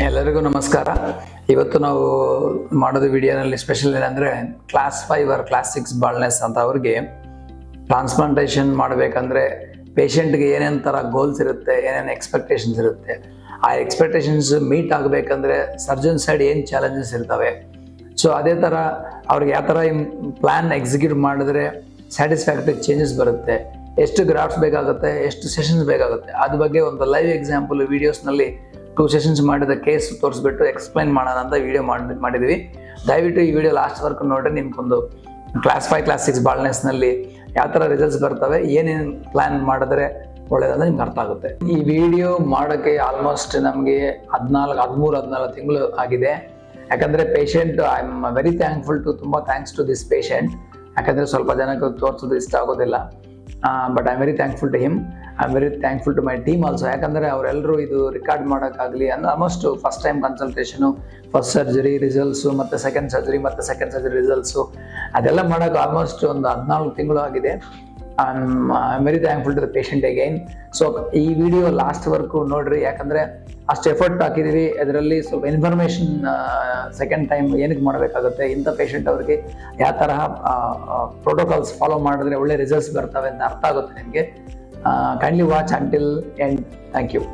ಎಲ್ಲರಿಗೂ ನಮಸ್ಕಾರ ಇವತ್ತು ನಾವು ಮಾಡೋದು ವಿಡಿಯೋನಲ್ಲಿ ಸ್ಪೆಷಲ್ ಏನಂದರೆ class five or class six baldness ಅಂತ ಅವ್ರಿಗೆ ಟ್ರಾನ್ಸ್ಪ್ಲಾಂಟೇಷನ್ ಮಾಡಬೇಕಂದ್ರೆ ಪೇಷಂಟ್ಗೆ ಏನೇನು ಥರ ಗೋಲ್ಸ್ ಇರುತ್ತೆ ಏನೇನು ಎಕ್ಸ್ಪೆಕ್ಟೇಷನ್ಸ್ ಇರುತ್ತೆ ಆ ಎಕ್ಸ್ಪೆಕ್ಟೇಷನ್ಸ್ ಮೀಟ್ ಆಗಬೇಕಂದ್ರೆ ಸರ್ಜನ್ ಸೈಡ್ ಏನು ಚಾಲೆಂಜಸ್ ಇರ್ತವೆ ಸೊ ಅದೇ ಥರ ಅವ್ರಿಗೆ ಯಾವ ಥರ ಪ್ಲ್ಯಾನ್ ಎಕ್ಸಿಕ್ಯೂಟ್ ಮಾಡಿದ್ರೆ ಸ್ಯಾಟಿಸ್ಫ್ಯಾಕ್ಟರಿ ಚೇಂಜಸ್ ಬರುತ್ತೆ ಎಷ್ಟು ಗ್ರಾಫ್ಸ್ ಬೇಕಾಗುತ್ತೆ ಎಷ್ಟು ಸೆಷನ್ಸ್ ಬೇಕಾಗುತ್ತೆ ಅದ್ರ ಬಗ್ಗೆ ಒಂದು ಲೈವ್ ಎಕ್ಸಾಂಪಲ್ ವೀಡಿಯೋಸ್ನಲ್ಲಿ ಟೂ ಸೆಷನ್ಸ್ ಮಾಡಿದ ಕೇಸ್ ತೋರಿಸ್ಬಿಟ್ಟು ಎಕ್ಸ್ಪ್ಲೈನ್ ಮಾಡೋಣ ಅಂತ ವಿಡಿಯೋ ಮಾಡಿ ಮಾಡಿದ್ವಿ ದಯವಿಟ್ಟು ಈ ವಿಡಿಯೋ ಲಾಸ್ಟ್ ವರ್ಕ್ ನೋಡ್ರಿ ನಿಮ್ಗೊಂದು ಕ್ಲಾಸ್ ಫೈವ್ ಕ್ಲಾಸ್ ಸಿಕ್ಸ್ ಬಾಳ್ನೆಸ್ನಲ್ಲಿ ಯಾವ ಥರ ರಿಸಲ್ಟ್ಸ್ ಬರ್ತವೆ ಏನೇನು ಪ್ಲ್ಯಾನ್ ಮಾಡಿದ್ರೆ ಒಳ್ಳೇದಂತ ನಿಮ್ಗೆ ಅರ್ಥ ಆಗುತ್ತೆ ಈ ವಿಡಿಯೋ ಮಾಡೋಕ್ಕೆ ಆಲ್ಮೋಸ್ಟ್ ನಮಗೆ ಹದಿನಾಲ್ಕು ಹದಿಮೂರು ಹದಿನಾಲ್ಕು ತಿಂಗಳು ಆಗಿದೆ ಯಾಕಂದರೆ patient I am very thankful to ತುಂಬ ಥ್ಯಾಂಕ್ಸ್ ಟು ದಿಸ್ ಪೇಷಂಟ್ ಯಾಕಂದರೆ ಸ್ವಲ್ಪ ಜನಕ್ಕೆ ತೋರಿಸೋದು ಇಷ್ಟ ಆಗೋದಿಲ್ಲ but I am very thankful to him I am very thankful to my team also ಯಾಕಂದರೆ ಅವರೆಲ್ಲರೂ ಇದು ರೆಕಾರ್ಡ್ ಮಾಡೋಕ್ಕಾಗಲಿ ಅಂದ್ರೆ almost first time consultation first surgery results ಮತ್ತು ಸೆಕೆಂಡ್ ಸರ್ಜರಿ ಮತ್ತು ಸೆಕೆಂಡ್ ಸರ್ಜರಿ ರಿಸಲ್ಟ್ಸು ಅದೆಲ್ಲ ಮಾಡೋಕೆ ಆಲ್ಮೋಸ್ಟ್ ಒಂದು ಹದಿನಾಲ್ಕು ತಿಂಗಳು ಆಗಿದೆ I am very thankful to the patient again so ಈ ವಿಡಿಯೋ ಲಾಸ್ಟ್ ವರ್ಕು ನೋಡ್ರಿ ಯಾಕಂದರೆ ಅಷ್ಟು ಎಫರ್ಟ್ ಹಾಕಿದ್ದೀವಿ ಅದರಲ್ಲಿ ಸ್ವಲ್ಪ ಇನ್ಫಾರ್ಮೇಷನ್ ಸೆಕೆಂಡ್ ಟೈಮ್ ಏನಕ್ಕೆ ಮಾಡಬೇಕಾಗುತ್ತೆ ಇಂಥ ಪೇಷಂಟ್ ಅವ್ರಿಗೆ ಯಾವ ತರಹ ಪ್ರೋಟೋಕಾಲ್ಸ್ ಫಾಲೋ ಮಾಡಿದ್ರೆ ಒಳ್ಳೆ ರಿಸಲ್ಟ್ಸ್ ಬರ್ತವೆ ಅಂತ ಅರ್ಥ ಆಗುತ್ತೆ ನಿಮಗೆ kindly watch until end thank you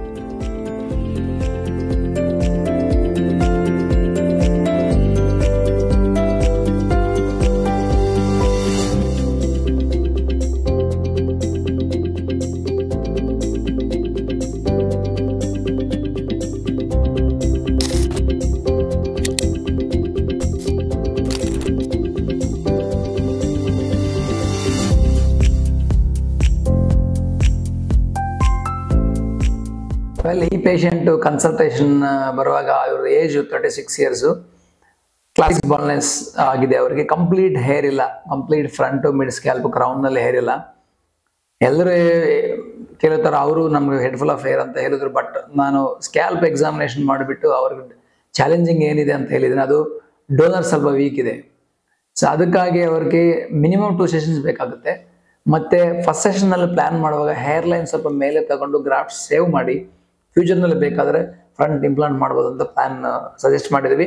well ಈ ಪೇಷಂಟು ಕನ್ಸಲ್ಟೇಷನ್ ಬರುವಾಗ ಇವ್ರ age thirty six years classic baldness ಆಗಿದೆ ಅವರಿಗೆ ಕಂಪ್ಲೀಟ್ ಹೇರ್ ಇಲ್ಲ ಕಂಪ್ಲೀಟ್ ಫ್ರಂಟು ಮಿಡ್ ಸ್ಕ್ಯಾಲ್ಪ್ ಕ್ರೌನ್ನಲ್ಲಿ ಹೇರ್ ಇಲ್ಲ ಎಲ್ಲರೂ ಕೇಳ್ತಾರೆ ಅವರು ನಮ್ಗೆ ಹೆಡ್ಫುಲ್ ಆಫ್ ಹೇರ್ ಅಂತ ಹೇಳಿದ್ರು ಬಟ್ ನಾನು ಸ್ಕ್ಯಾಲ್ಪ್ ಎಕ್ಸಾಮಿನೇಷನ್ ಮಾಡಿಬಿಟ್ಟು ಅವ್ರಿಗೆ ಚಾಲೆಂಜಿಂಗ್ ಏನಿದೆ ಅಂತ ಹೇಳಿದ್ದೀನಿ ಅದು ಡೋನರ್ ಸ್ವಲ್ಪ ವೀಕ್ ಇದೆ ಸೊ ಅದಕ್ಕಾಗಿ ಅವ್ರಿಗೆ ಮಿನಿಮಮ್ ಟೂ ಸೆಷನ್ಸ್ ಬೇಕಾಗುತ್ತೆ ಮತ್ತೆ ಫಸ್ಟ್ ಸೆಷನ್ನಲ್ಲಿ ಪ್ಲ್ಯಾನ್ ಮಾಡುವಾಗ ಹೇರ್ ಲೈನ್ ಸ್ವಲ್ಪ ಮೇಲೆ ತಗೊಂಡು ಗ್ರಾಫ್ಟ್ ಸೇವ್ ಮಾಡಿ ಫ್ಯೂಚರ್ನಲ್ಲಿ ಬೇಕಾದರೆ ಫ್ರಂಟ್ ಇಂಪ್ಲಾಂಟ್ ಮಾಡ್ಬೋದು ಅಂತ ಪ್ಲ್ಯಾನ್ ಸಜೆಸ್ಟ್ ಮಾಡಿದ್ವಿ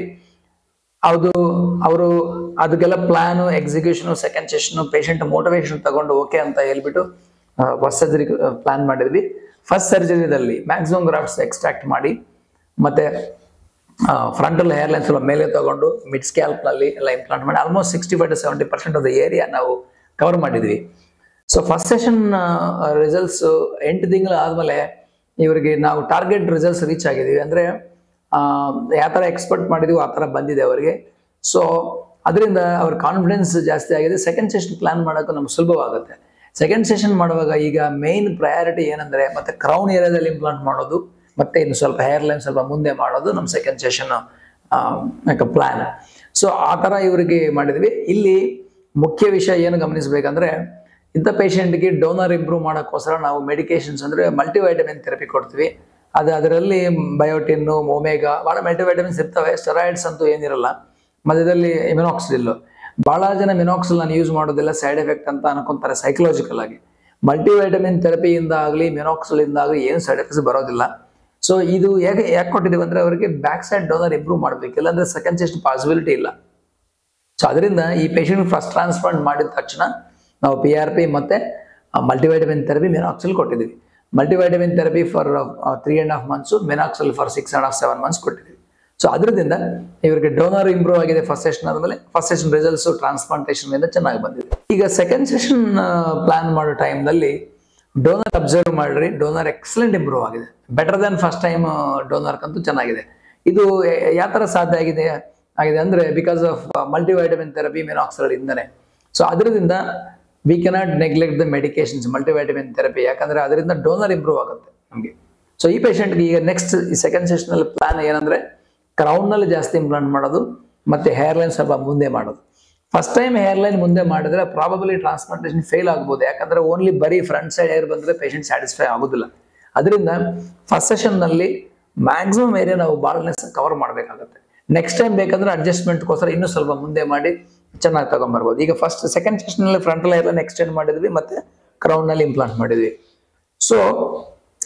ಅದು ಅವರು ಅದಕ್ಕೆಲ್ಲ plan execution second session patient motivation ತಗೊಂಡು ಓಕೆ ಅಂತ ಹೇಳ್ಬಿಟ್ಟು ಫಸ್ಟ್ ಸರ್ಜರಿ ಪ್ಲಾನ್ ಮಾಡಿದ್ವಿ ಫಸ್ಟ್ ಸರ್ಜರಿದಲ್ಲಿ ಮ್ಯಾಕ್ಸಿಮಮ್ ಗ್ರಾಫ್ಟ್ಸ್ ಎಕ್ಸ್ಟ್ರಾಕ್ಟ್ ಮಾಡಿ ಮತ್ತೆ ಫ್ರಂಟಲ್ ಹೇರ್ ಲೈನ್ ಸ್ವಲ್ಪ ಮೇಲೆ ತಗೊಂಡು ಮಿಡ್ ಸ್ಕ್ಯಾಲ್ಪ್ನಲ್ಲಿ ಎಲ್ಲ ಇಂಪ್ಲಾಂಟ್ ಮಾಡಿ almost sixty five to seventy percent of the area ನಾವು ಕವರ್ ಮಾಡಿದ್ವಿ ಸೊ ಫಸ್ಟ್ ಸೆಷನ್ ರಿಸಲ್ಟ್ಸ್ ಎಂಟು ತಿಂಗಳು ಆದಮೇಲೆ ಇವರಿಗೆ ನಾವು ಟಾರ್ಗೆಟ್ ರಿಸಲ್ಟ್ಸ್ ರೀಚ್ ಆಗಿದ್ದೀವಿ ಅಂದರೆ ಯಾವ ಥರ ಎಕ್ಸ್ಪೆಕ್ಟ್ ಮಾಡಿದೀವಿ ಆ ಥರ ಬಂದಿದೆ ಅವರಿಗೆ ಸೊ ಅದರಿಂದ ಅವ್ರ ಕಾನ್ಫಿಡೆನ್ಸ್ ಜಾಸ್ತಿ ಆಗಿದೆ ಸೆಕೆಂಡ್ ಸೆಷನ್ ಪ್ಲಾನ್ ಮಾಡೋಕ್ಕೂ ನಮ್ಗೆ ಸುಲಭವಾಗುತ್ತೆ ಸೆಕೆಂಡ್ ಸೆಷನ್ ಮಾಡುವಾಗ ಈಗ ಮೇನ್ ಪ್ರಯಾರಿಟಿ ಏನಂದರೆ ಮತ್ತೆ ಕ್ರೌನ್ ಏರಿಯಾದಲ್ಲಿ ಇಂಪ್ಲಾಂಟ್ ಮಾಡೋದು ಮತ್ತೆ ಇನ್ನು ಸ್ವಲ್ಪ ಹೇರ್ ಲೈನ್ ಸ್ವಲ್ಪ ಮುಂದೆ ಮಾಡೋದು ನಮ್ಮ ಸೆಕೆಂಡ್ ಸೆಷನ್ ಪ್ಲಾನ್ ಸೊ ಆ ಥರ ಇವರಿಗೆ ಮಾಡಿದ್ವಿ ಇಲ್ಲಿ ಮುಖ್ಯ ವಿಷಯ ಏನು ಗಮನಿಸಬೇಕಂದ್ರೆ ಇಂಥ ಪೇಷಂಟ್ಗೆ ಡೋನರ್ ಇಂಪ್ರೂವ್ ಮಾಡೋಕ್ಕೋಸ್ಕರ ನಾವು ಮೆಡಿಕೇಶನ್ಸ್ ಅಂದರೆ ಮಲ್ಟಿವೈಟಮಿನ್ ಥೆರಪಿ ಕೊಡ್ತೀವಿ ಅದು ಅದರಲ್ಲಿ ಬಯೋಟಿನ್ನು ಒಮೇಗಾ ಭಾಳ ಮಲ್ಟಿವೈಟಮಿನ್ಸ್ ಇರ್ತವೆ ಸ್ಟೆರಾಯ್ಡ್ಸ್ ಅಂತೂ ಏನಿರಲ್ಲ ಮಧ್ಯದಲ್ಲಿ ಮಿನಾಕ್ಸಿಲ್ಲು ಭಾಳ ಜನ ಮಿನಾಕ್ಸಿಲ್ ನಾನು ಯೂಸ್ ಮಾಡೋದಿಲ್ಲ ಸೈಡ್ ಎಫೆಕ್ಟ್ ಅಂತ ಅನ್ಕೊಂತಾರೆ ಸೈಕಲಾಜಿಕಲ್ ಆಗಿ ಮಲ್ಟಿವೈಟಮಿನ್ ಥೆರಪಿಯಿಂದ ಆಗಲಿ ಮಿನಾಕ್ಸಿಲಿಂದ ಆಗಲಿ ಏನು ಸೈಡ್ ಎಫೆಕ್ಟ್ಸ್ ಬರೋದಿಲ್ಲ ಸೊ ಇದು ಹೇಗೆ ಯಾಕೆ ಕೊಟ್ಟಿದ್ದೀವಿ ಅಂದರೆ ಅವರಿಗೆ ಬ್ಯಾಕ್ ಸೈಡ್ ಡೋನರ್ ಇಂಪ್ರೂವ್ ಮಾಡಬೇಕು ಇಲ್ಲಾಂದ್ರೆ ಸೆಕೆಂಡ್ ಸೆಸ್ಟ್ ಪಾಸಿಬಿಲಿಟಿ ಇಲ್ಲ ಸೊ ಅದರಿಂದ ಈ ಪೇಷಂಟ್ ಫಸ್ಟ್ ಟ್ರಾನ್ಸ್ಪ್ಲಾಂಟ್ ಮಾಡಿದ ತಕ್ಷಣ ನಾವು ಪಿ ಆರ್ ಪಿ ಮತ್ತು ಮಲ್ಟಿವೈಟಮಿನ್ ಥೆರಪಿ ಮಿನಾಕ್ಸಿಲ್ ಕೊಟ್ಟಿದ್ದೀವಿ multivitamin therapy for three and half months minoxidil for six and half seven months ಕೊಟ್ಟಿದ್ದೀವಿ ಸೊ ಅದರಿಂದ ಇವರಿಗೆ ಡೋನರ್ ಇಂಪ್ರೂವ್ ಆಗಿದೆ ಫಸ್ಟ್ ಸೆಷನ್ ಆದಮೇಲೆ ಫಸ್ಟ್ ಸೆಷನ್ ರಿಸಲ್ಟ್ಸು ಟ್ರಾನ್ಸ್ಪ್ಲಾಂಟೇಷನ್ ಚೆನ್ನಾಗಿ ಬಂದಿದೆ ಈಗ ಸೆಕೆಂಡ್ ಸೆಷನ್ ಪ್ಲಾನ್ ಮಾಡೋ ಟೈಮ್ನಲ್ಲಿ ಡೋನರ್ ಅಬ್ಸರ್ವ್ ಮಾಡ್ರಿ ಡೋನರ್ ಎಕ್ಸಲೆಂಟ್ ಇಂಪ್ರೂವ್ ಆಗಿದೆ ಬೆಟರ್ ದೆನ್ ಫಸ್ಟ್ ಟೈಮ್ ಡೋನರ್ಕಂತೂ ಚೆನ್ನಾಗಿದೆ ಇದು ಯಾವ ಥರ ಸಾಧ್ಯ ಆಗಿದೆ ಆಗಿದೆ ಅಂದರೆ because of multivitamin therapy minoxidil ಇಂದನೇ ಸೊ ಅದರಿಂದ we cannot neglect the medications multivitamin therapy ಯಾಕಂದರೆ ಅದರಿಂದ ಡೋನರ್ ಇಂಪ್ರೂವ್ ಆಗುತ್ತೆ ನಮಗೆ ಸೊ ಈ ಪೇಷಂಟ್ಗೆ ಈಗ ನೆಕ್ಸ್ಟ್ ಈ ಸೆಕೆಂಡ್ ಸೆಷನಲ್ಲಿ ಪ್ಲಾನ್ ಏನಂದರೆ ಕ್ರೌನ್ನಲ್ಲಿ ಜಾಸ್ತಿ ಇಂಪ್ಲಾಂಟ್ ಮಾಡೋದು ಮತ್ತು ಹೇರ್ ಲೈನ್ ಸ್ವಲ್ಪ ಮುಂದೆ ಮಾಡೋದು ಫಸ್ಟ್ ಟೈಮ್ ಹೇರ್ ಲೈನ್ ಮುಂದೆ ಮಾಡಿದ್ರೆ ಪ್ರಾಬಬಲಿ ಟ್ರಾನ್ಸ್ಪ್ಲಾಂಟೇಷನ್ ಫೇಲ್ ಆಗ್ಬೋದು ಯಾಕಂದರೆ ಓನ್ಲಿ ಬರೀ ಫ್ರಂಟ್ ಸೈಡ್ ಹೇರ್ ಬಂದರೆ ಪೇಷಂಟ್ ಸ್ಯಾಟಿಸ್ಫೈ ಆಗೋದಿಲ್ಲ ಅದರಿಂದ ಫಸ್ಟ್ ಸೆಷನ್ನಲ್ಲಿ ಮ್ಯಾಕ್ಸಿಮಮ್ ಏರಿಯಾ ನಾವು ಬಾಲ್ನೆಸ್ ಕವರ್ ಮಾಡಬೇಕಾಗುತ್ತೆ ನೆಕ್ಸ್ಟ್ ಟೈಮ್ ಬೇಕಂದ್ರೆ ಅಡ್ಜಸ್ಟ್ಮೆಂಟ್ಗೋಸ್ಕರ ಇನ್ನೂ ಸ್ವಲ್ಪ ಮುಂದೆ ಮಾಡಿ ಚೆನ್ನಾಗಿ ತಗೊಂಡ್ಬರ್ಬೋದು ಈಗ ಫಸ್ಟ್ ಸೆಕೆಂಡ್ ಸೆಷನ್ನಲ್ಲಿ ಫ್ರಂಟಲ್ ಹೇರ್ ಲೈನ್ ಎಕ್ಸ್ಟೆಂಡ್ ಮಾಡಿದ್ವಿ ಮತ್ತೆ ಕ್ರೌನ್ನಲ್ಲಿ ಇಂಪ್ಲಾಂಟ್ ಮಾಡಿದ್ವಿ so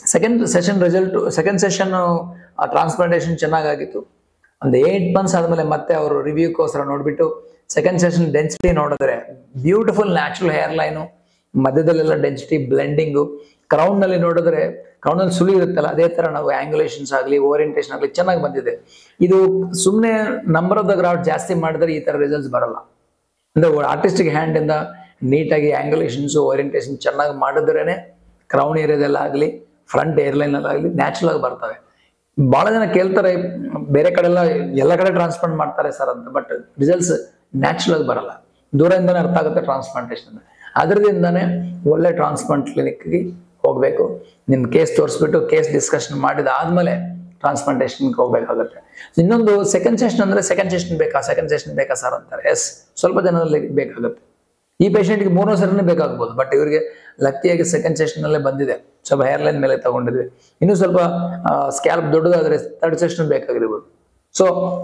second session result second session transplantation ಚೆನ್ನಾಗಾಗಿತ್ತು ಒಂದು ಏಟ್ ಮಂತ್ಸ್ ಆದಮೇಲೆ ಮತ್ತೆ ಅವರು ರಿವ್ಯೂಗೋಸ್ಕರ ನೋಡ್ಬಿಟ್ಟು ಸೆಕೆಂಡ್ ಸೆಷನ್ ಡೆನ್ಸಿಟಿ ನೋಡಿದ್ರೆ ಬ್ಯೂಟಿಫುಲ್ ನ್ಯಾಚುರಲ್ ಹೇರ್ ಲೈನು ಮಧ್ಯದಲ್ಲೆಲ್ಲ ಡೆನ್ಸಿಟಿ ಬ್ಲೆಂಡಿಂಗು ಕ್ರೌನ್ನಲ್ಲಿ ನೋಡಿದ್ರೆ ಕ್ರೌನಲ್ಲಿ ಸುಳಿ ಇರುತ್ತಲ್ಲ ಅದೇ ತರ ನಾವು ಆಂಗ್ಯುಲೇಷನ್ಸ್ ಆಗಲಿ ಓರಿಯಂಟೇಷನ್ ಆಗಲಿ ಚೆನ್ನಾಗಿ ಬಂದಿದೆ ಇದು ಸುಮ್ಮನೆ ನಂಬರ್ ಆಫ್ ದ ಗ್ರಾಫ್ ಜಾಸ್ತಿ ಮಾಡಿದ್ರೆ ಈ ತರ ರಿಸಲ್ಟ್ಸ್ ಬರಲ್ಲ ಅಂದ್ರೆ ಆರ್ಟಿಸ್ಟಿಕ್ ಹ್ಯಾಂಡ್ ಇಂದ ನೀಟಾಗಿ ಆಂಗ್ಯುಲೇಷನ್ಸ್ ಓರಿಯಂಟೇಷನ್ ಚೆನ್ನಾಗಿ ಮಾಡಿದ್ರೇನೆ ಕ್ರೌನ್ ಏರಿಯಾದಲ್ಲ ಆಗಲಿ ಫ್ರಂಟ್ ಏರ್ಲೈನ್ ಆಗಲಿ ನ್ಯಾಚುರಲ್ ಆಗಿ ಬರ್ತವೆ ಬಹಳ ಜನ ಕೇಳ್ತಾರೆ ಬೇರೆ ಕಡೆ ಎಲ್ಲ ಎಲ್ಲ ಕಡೆ ಟ್ರಾನ್ಸ್ಪ್ಲಾಂಟ್ ಮಾಡ್ತಾರೆ ಸರ್ ಅಂತ ಬಟ್ ರಿಸಲ್ಟ್ಸ್ ನ್ಯಾಚುರಲ್ ಆಗಿ ಬರಲ್ಲ ದೂರದಿಂದನೇ ಅರ್ಥ ಆಗುತ್ತೆ ಟ್ರಾನ್ಸ್ಪ್ಲಾಂಟೇಷನ್ ಅದರಿಂದನೇ ಒಳ್ಳೆ ಟ್ರಾನ್ಸ್ಪ್ಲಾಂಟ್ ಕ್ಲಿನಿಕ್ಗೆ ಹೋಗ್ಬೇಕು ನಿಮ್ ಕೇಸ್ ತೋರಿಸ್ಬಿಟ್ಟು ಕೇಸ್ ಡಿಸ್ಕಷನ್ ಮಾಡಿದ ಆದ್ಮೇಲೆ ಟ್ರಾನ್ಸ್ಪ್ಲಾಂಟೇಷನ್ಗೆ ಹೋಗ್ಬೇಕಾಗುತ್ತೆ ಇನ್ನೊಂದು ಸೆಕೆಂಡ್ ಸೆಷನ್ ಅಂದ್ರೆ ಸೆಕೆಂಡ್ ಸೆಷನ್ ಬೇಕಾ ಸೆಕೆಂಡ್ ಸೆಷನ್ ಬೇಕಾ ಸರ್ ಅಂತಾರೆ ಎಸ್ ಸ್ವಲ್ಪ ಜನರಲ್ಲಿ ಬೇಕಾಗುತ್ತೆ ಈ ಪೇಷಂಟ್ಗೆ ಮೂರನೇ ಸರಿನೇ ಬೇಕಾಗ್ಬೋದು ಬಟ್ ಇವರಿಗೆ ಲಕ್ಕಿಯಾಗಿ ಸೆಕೆಂಡ್ ಸೆಷನ್ ಅಲ್ಲೇ ಬಂದಿದೆ ಸ್ವಲ್ಪ ಹೇರ್ ಲೈನ್ ಮೇಲೆ ತಗೊಂಡಿದ್ವಿ ಇನ್ನು ಸ್ವಲ್ಪ ಸ್ಕ್ಯಾಲ್ಪ್ ದೊಡ್ಡದಾದ್ರೆ ಥರ್ಡ್ ಸೆಷನ್ ಬೇಕಾಗಿರ್ಬೋದು ಸೊ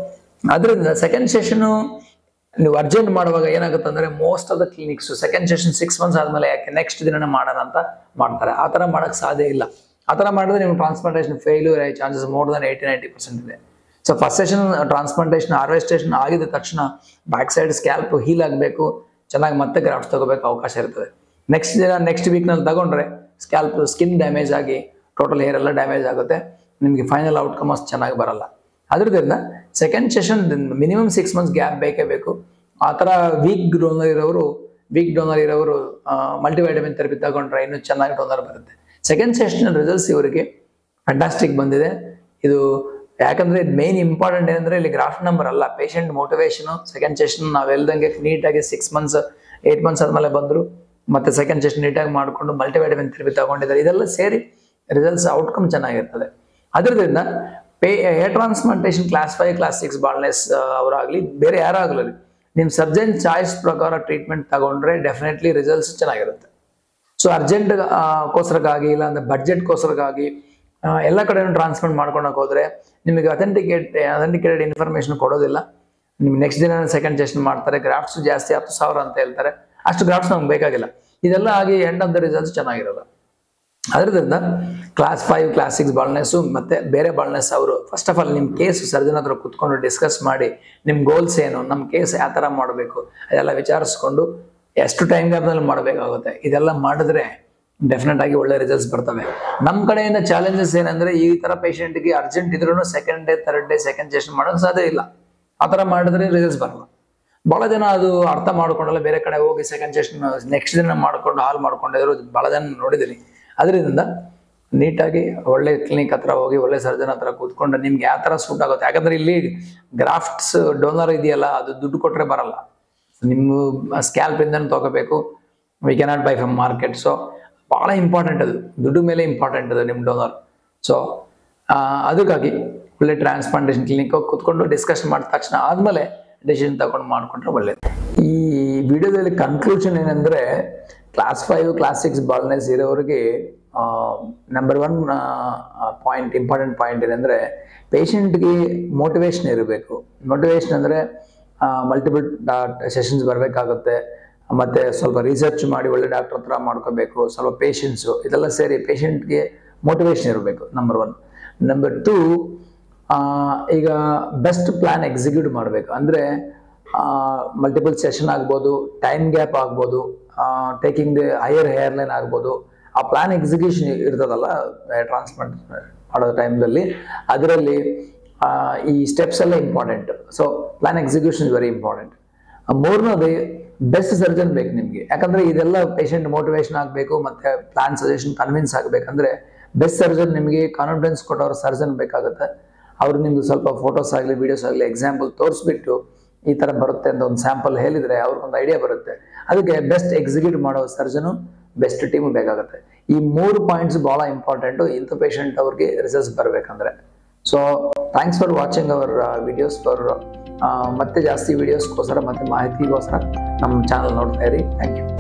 ಅದರಿಂದ ಸೆಕೆಂಡ್ ಸೆಷನ್ ನೀವು ಅರ್ಜೆಂಟ್ ಮಾಡುವಾಗ ಏನಾಗುತ್ತೆ ಅಂದ್ರೆ most of the clinics second session six months ಆದ್ಮೇಲೆ ಯಾಕೆ ನೆಕ್ಸ್ಟ್ ದಿನನೇ ಮಾಡೋಣ ಅಂತ ಮಾಡ್ತಾರೆ ಆ ಥರ ಮಾಡಕ್ ಸಾಧ್ಯ ಇಲ್ಲ ಆ ಥರ ಮಾಡಿದ್ರೆ ನಿಮ್ಗೆ ಟ್ರಾನ್ಸ್ಪ್ಲಾಂಟೇಷನ್ ಫೇಲ್ಯೂರ್ ಆಗಿ chances more than eighty ninety percent ಇದೆ ಸೊ ಫಸ್ಟ್ ಸೆಷನ್ ಟ್ರಾನ್ಸ್ಪ್ಲಾಂಟೇಷನ್ ಹಾರ್ವೆಸ್ಟೇಷನ್ ಆಗಿದ ತಕ್ಷಣ ಬ್ಯಾಕ್ ಸೈಡ್ ಸ್ಕ್ಯಾಲ್ಪ್ ಹೀಲ್ ಆಗಬೇಕು ಚೆನ್ನಾಗಿ ಮತ್ತೆ ಗ್ರಾಫ್ಟ್ ತಗೋಬೇಕು ಅವಕಾಶ ಇರ್ತದೆ ನೆಕ್ಸ್ಟ್ ದಿನ ನೆಕ್ಸ್ಟ್ ವೀಕ್ನಲ್ಲಿ ತಗೊಂಡ್ರೆ ಸ್ಕ್ಯಾಲ್ಪ್ ಸ್ಕಿನ್ ಡ್ಯಾಮೇಜ್ ಆಗಿ ಟೋಟಲ್ ಹೇರ್ ಎಲ್ಲ ಡ್ಯಾಮೇಜ್ ಆಗುತ್ತೆ ನಿಮಗೆ ಫೈನಲ್ ಔಟ್ಕಮ್ ಅಷ್ಟು ಚೆನ್ನಾಗಿ ಬರಲ್ಲ ಅದರಿಂದ second session minimum six months gap ಬೇಕೇ ಬೇಕು ಆ ಥರ ವೀಕ್ ಡೋನರ್ ಇರೋರು ವೀಕ್ ಡೋನರ್ ಇರೋರು ಮಲ್ಟಿವೈಟಮಿನ್ ಥೆರಪಿ ತಗೊಂಡ್ರೆ ಇನ್ನೂ ಚೆನ್ನಾಗಿ ಡೋನರ್ ಬರುತ್ತೆ ಸೆಕೆಂಡ್ ಸೆಷನ್ ರಿಸಲ್ಟ್ಸ್ ಇವರಿಗೆ ಫ್ಯಾಂಟಾಸ್ಟಿಕ್ ಬಂದಿದೆ ಇದು ಯಾಕಂದ್ರೆ ಮೇನ್ ಇಂಪಾರ್ಟೆಂಟ್ ಏನಂದ್ರೆ ಇಲ್ಲಿ ಗ್ರಾಫ್ ನಂಬರ್ ಅಲ್ಲ ಪೇಷಂಟ್ ಮೋಟಿವೇಶನ್ ಸೆಕೆಂಡ್ ಸೆಷನ್ ನಾವ್ ಹೇಳ್ದಂಗೆ ನೀಟಾಗಿ ಸಿಕ್ಸ್ ಮಂತ್ಸ್ ಏಟ್ ಮಂತ್ಸ್ ಆದ್ಮೇಲೆ ಬಂದ್ರು ಮತ್ತೆ ಸೆಕೆಂಡ್ ಸೆಷನ್ ನೀಟಾಗಿ ಮಾಡ್ಕೊಂಡು ಮಲ್ಟಿವೈಟಮಿನ್ ಥೆರಪಿ ತಗೊಂಡಿದ್ದಾರೆ ಇದೆಲ್ಲ ಸೇರಿ ರಿಸಲ್ಟ್ಸ್ ಔಟ್ಕಮ್ ಚೆನ್ನಾಗಿರ್ತದೆ ಅದರಿಂದ ಪೇ hair transplantation class five class six baldness ಅವರಾಗ್ಲಿ ಬೇರೆ ಯಾರಾಗಲಿ ನಿಮ್ ಸರ್ಜನ್ ಚಾಯ್ಸ್ ಪ್ರಕಾರ ಟ್ರೀಟ್ಮೆಂಟ್ ತಗೊಂಡ್ರೆ ಡೆಫಿನೆಟ್ಲಿ ರಿಸಲ್ಟ್ಸ್ ಚೆನ್ನಾಗಿರುತ್ತೆ ಸೊ ಅರ್ಜೆಂಟ್ ಕೋಸ್ರಕ್ಕಾಗಿ ಇಲ್ಲ ಅಂದ್ರೆ ಬಡ್ಜೆಟ್ಗೋಸ್ಕರಕ್ಕಾಗಿ ಎಲ್ಲ ಕಡೆನೂ ಟ್ರಾನ್ಸ್ಫರ್ ಮಾಡ್ಕೊಳಕ್ ಹೋದ್ರೆ ನಿಮಗೆ ಅಥೆಂಟಿಕೇಟ್ ಅಥೆಂಟಿಕೇಟೆಡ್ ಇನ್ಫಾರ್ಮೇಶನ್ ಕೊಡೋದಿಲ್ಲ ನಿಮ್ಗೆ ನೆಕ್ಸ್ಟ್ ದಿನ ಸೆಕೆಂಡ್ ಸೆಷನ್ ಮಾಡ್ತಾರೆ ಗ್ರಾಫ್ಟ್ಸ್ ಜಾಸ್ತಿ ಹತ್ತು ಸಾವಿರ ಅಂತ ಹೇಳ್ತಾರೆ ಅಷ್ಟು ಗ್ರಾಫ್ಟ್ಸ್ ನಮ್ಗೆ ಬೇಕಾಗಿಲ್ಲ ಇದೆಲ್ಲ ಆಗಿ ಎಂಡ್ ಆಫ್ ದ ರಿಸಲ್ಟ್ಸ್ ಚೆನ್ನಾಗಿರೋದು ಅದರಿಂದ class five class six baldness ಮತ್ತೆ ಬೇರೆ ಬಾಳ್ನೆಸ್ ಅವರು ಫಸ್ಟ್ ಆಫ್ ಆಲ್ ನಿಮ್ಮ ಕೇಸ್ ಸರ್ಜನ್ ಹತ್ರ ಕುತ್ಕೊಂಡು ಡಿಸ್ಕಸ್ ಮಾಡಿ ನಿಮ್ಮ ಗೋಲ್ಸ್ ಏನು ನಮ್ಮ ಕೇಸ್ ಯಾವ ಥರ ಮಾಡಬೇಕು ಅದೆಲ್ಲ ವಿಚಾರಿಸ್ಕೊಂಡು ಎಷ್ಟು ಟೈಮ್ ಗ್ಯಾಪ್ನಲ್ಲಿ ಮಾಡಬೇಕಾಗುತ್ತೆ ಇದೆಲ್ಲ ಮಾಡಿದ್ರೆ ಡೆಫಿನೆಟ್ ಆಗಿ ಒಳ್ಳೆ ರಿಸಲ್ಟ್ಸ್ ಬರ್ತವೆ ನಮ್ಮ ಕಡೆಯಿಂದ ಚಾಲೆಂಜಸ್ ಏನಂದ್ರೆ ಈ ತರ ಪೇಷಂಟ್ಗೆ ಅರ್ಜೆಂಟ್ ಇದ್ರೂ second day third day second session ಮಾಡೋಕೆ ಸಾಧ್ಯ ಇಲ್ಲ ಆ ಥರ ಮಾಡಿದ್ರೆ ರಿಸಲ್ಟ್ಸ್ ಬರಲ್ಲ ಬಹಳ ಜನ ಅದು ಅರ್ಥ ಮಾಡ್ಕೊಂಡಲ್ಲ ಬೇರೆ ಕಡೆ ಹೋಗಿ ಸೆಕೆಂಡ್ ಸೆಷನ್ ನೆಕ್ಸ್ಟ್ ದಿನ ಮಾಡ್ಕೊಂಡು ಹಾಲ್ ಮಾಡ್ಕೊಂಡಿದ್ರು ಬಹಳ ಜನ ನೋಡಿದ್ದೀನಿ ಅದರಿಂದ ನೀಟಾಗಿ ಒಳ್ಳೆ ಕ್ಲಿನಿಕ್ ಹತ್ರ ಹೋಗಿ ಒಳ್ಳೆ ಸರ್ಜನ್ ಹತ್ರ ಕೂತ್ಕೊಂಡು ನಿಮ್ಗೆ ಯಾವ ಥರ ಸೂಟ್ ಆಗುತ್ತೆ ಯಾಕಂದ್ರೆ ಇಲ್ಲಿ ಗ್ರಾಫ್ಟ್ಸ್ ಡೋನರ್ ಇದೆಯಲ್ಲ ಅದು ದುಡ್ಡು ಕೊಟ್ಟರೆ ಬರಲ್ಲ ನಿಮ್ಮ ಸ್ಕ್ಯಾಲ್ಪ್ ಇಂದನೇ ತಗೋಬೇಕು we cannot buy from market so ಭಾಳ ಇಂಪಾರ್ಟೆಂಟ್ ಅದು ದುಡ್ಡು ಮೇಲೆ ಇಂಪಾರ್ಟೆಂಟ್ ಅದು ನಿಮ್ಮ ಡೋನರ್ ಸೊ ಅದಕ್ಕಾಗಿ ಒಳ್ಳೆ ಟ್ರಾನ್ಸ್ಪ್ಲಾಂಟೇಷನ್ ಕ್ಲಿನಿಕ್ ಹೋಗಿ ಕೂತ್ಕೊಂಡು ಡಿಸ್ಕಷನ್ ಮಾಡಿದ ತಕ್ಷಣ ಆದಮೇಲೆ ಡಿಸಿಷನ್ ತಗೊಂಡು ಮಾಡ್ಕೊಂಡ್ರೆ ಒಳ್ಳೇದು ಈ ವಿಡಿಯೋದಲ್ಲಿ ಕನ್ಕ್ಲೂಷನ್ ಏನಂದ್ರೆ class five class six baldness ಇರೋರಿಗೆ number one point important point ಏನಂದ್ರೆ ಪೇಷಂಟ್ಗೆ ಮೋಟಿವೇಶನ್ ಇರಬೇಕು ಮೋಟಿವೇಶನ್ ಅಂದರೆ ಮಲ್ಟಿಪಲ್ ಸೆಷನ್ಸ್ ಬರಬೇಕಾಗುತ್ತೆ ಮತ್ತೆ ಸ್ವಲ್ಪ ರಿಸರ್ಚ್ ಮಾಡಿ ಒಳ್ಳೆ ಡಾಕ್ಟರ್ ಹತ್ರ ಮಾಡ್ಕೋಬೇಕು ಸ್ವಲ್ಪ ಪೇಷನ್ಸು ಇದೆಲ್ಲ ಸೇರಿ ಪೇಷಂಟ್ಗೆ ಮೋಟಿವೇಶನ್ ಇರಬೇಕು ನಂಬರ್ ಒನ್ ನಂಬರ್ ಟೂ ಈಗ ಬೆಸ್ಟ್ ಪ್ಲಾನ್ ಎಕ್ಸಿಕ್ಯೂಟ್ ಮಾಡಬೇಕು ಅಂದರೆ ಮಲ್ಟಿಪಲ್ ಸೆಷನ್ ಆಗ್ಬೋದು ಟೈಮ್ ಗ್ಯಾಪ್ ಆಗ್ಬೋದು taking the higher hair line ಆಗ್ಬೋದು ಆ ಪ್ಲಾನ್ ಎಕ್ಸಿಕ್ಯೂಷನ್ ಇರ್ತದಲ್ಲ ಟ್ರಾನ್ಸ್ಪ್ಲಾಂಟ್ ಮಾಡೋ ಟೈಮ್ದಲ್ಲಿ ಅದರಲ್ಲಿ ಈ ಸ್ಟೆಪ್ಸ್ ಎಲ್ಲ important so plan execution is very important ಮೂರನೇದು ಬೆಸ್ಟ್ ಸರ್ಜನ್ ಬೇಕು ನಿಮಗೆ ಯಾಕಂದ್ರೆ ಇದೆಲ್ಲ ಪೇಷಂಟ್ ಮೋಟಿವೇಶನ್ ಆಗಬೇಕು ಮತ್ತೆ ಪ್ಲಾನ್ ಸಜೆಷನ್ ಕನ್ವಿನ್ಸ್ ಆಗಬೇಕಂದ್ರೆ ಬೆಸ್ಟ್ ಸರ್ಜನ್ ನಿಮಗೆ ಕಾನ್ಫಿಡೆನ್ಸ್ ಕೊಟ್ಟವ್ರ ಸರ್ಜನ್ ಬೇಕಾಗುತ್ತೆ ಅವ್ರು ನಿಮ್ಗೆ ಸ್ವಲ್ಪ ಫೋಟೋಸ್ ಆಗಲಿ ವಿಡಿಯೋಸ್ ಆಗಲಿ ಎಕ್ಸಾಂಪಲ್ ತೋರಿಸ್ಬಿಟ್ಟು ಈ ಥರ ಬರುತ್ತೆ ಅಂತ ಒಂದು ಸ್ಯಾಂಪಲ್ ಹೇಳಿದ್ರೆ ಅವ್ರಿಗೊಂದು ಐಡಿಯಾ ಬರುತ್ತೆ ಅದಕ್ಕೆ ಬೆಸ್ಟ್ ಎಕ್ಸಿಕ್ಯೂಟ್ ಮಾಡೋ ಸರ್ಜನು ಬೆಸ್ಟ್ ಟೀಮ್ ಬೇಕಾಗುತ್ತೆ ಈ ಮೂರು ಪಾಯಿಂಟ್ಸ್ ಭಾಳ ಇಂಪಾರ್ಟೆಂಟು ಇಂಥ ಪೇಷಂಟ್ ಅವ್ರಿಗೆ ರಿಸಲ್ಟ್ಸ್ ಬರಬೇಕಂದ್ರೆ so thanks for watching our videos for ಮತ್ತೆ ಜಾಸ್ತಿ ವಿಡಿಯೋಸ್ಗೋಸ್ಕರ ಮತ್ತೆ ಮಾಹಿತಿಗೋಸ್ಕರ ನಮ್ಮ ಚಾನಲ್ ನೋಡ್ತಾ ಇರಿ ಥ್ಯಾಂಕ್ ಯು